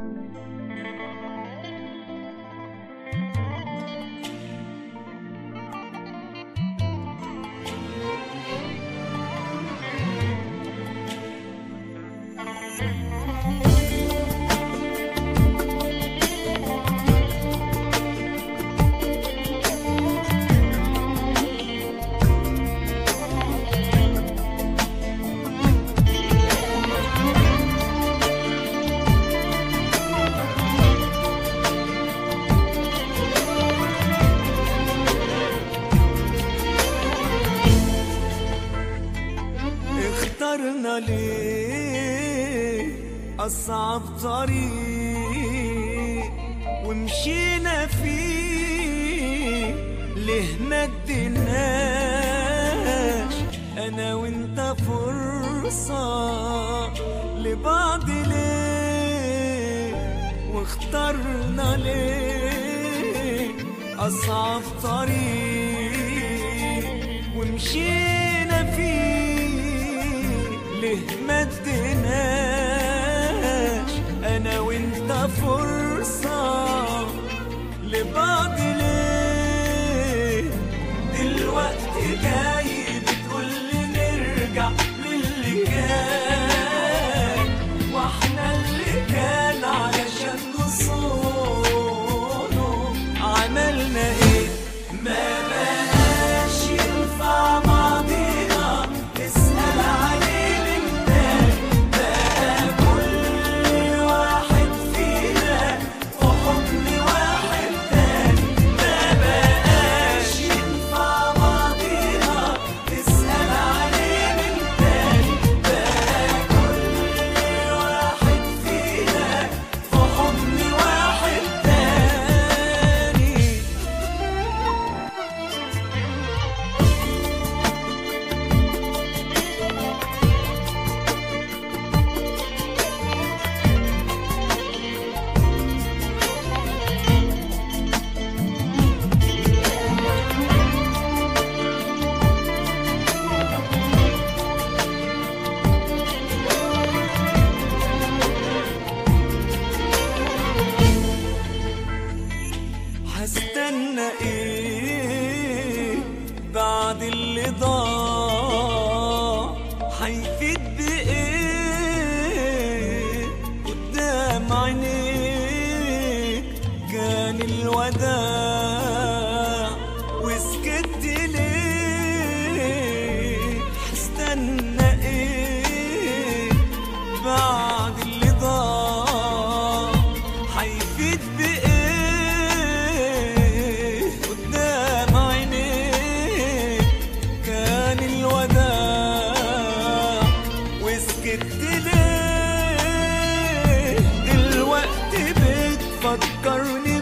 اخترنا ليه أصعب طريق ومشينا فيه ليه ما اديناش أنا وأنت فرصة لبعض ليه واخترنا ليه أصعب طريق ومشينا فيه ليه ما اديناش انا وانت فرصة لبعض ليه دلوقتي جاي بتقولي نرجع للي كان واحنا اللي كان علشان نصونه عملنا ايه ما بقاش ينفع بعضينا نسأل عليه من تاني بقى كل واحد فينا في حضن واحد تاني ما بقاش ينفع بعضينا نسأل عليه من تاني بقى كل واحد فينا في حضن واحد تاني هستنى ايه بعد اللي ضاع هيفيد بايه قدام عينيك كان الوداع وسكت ليه هستنى ايه بعد اللي ضاع هيفيد بإيه قدام عينيك كان الوداع وسكت ليه دلوقتي بتفكرني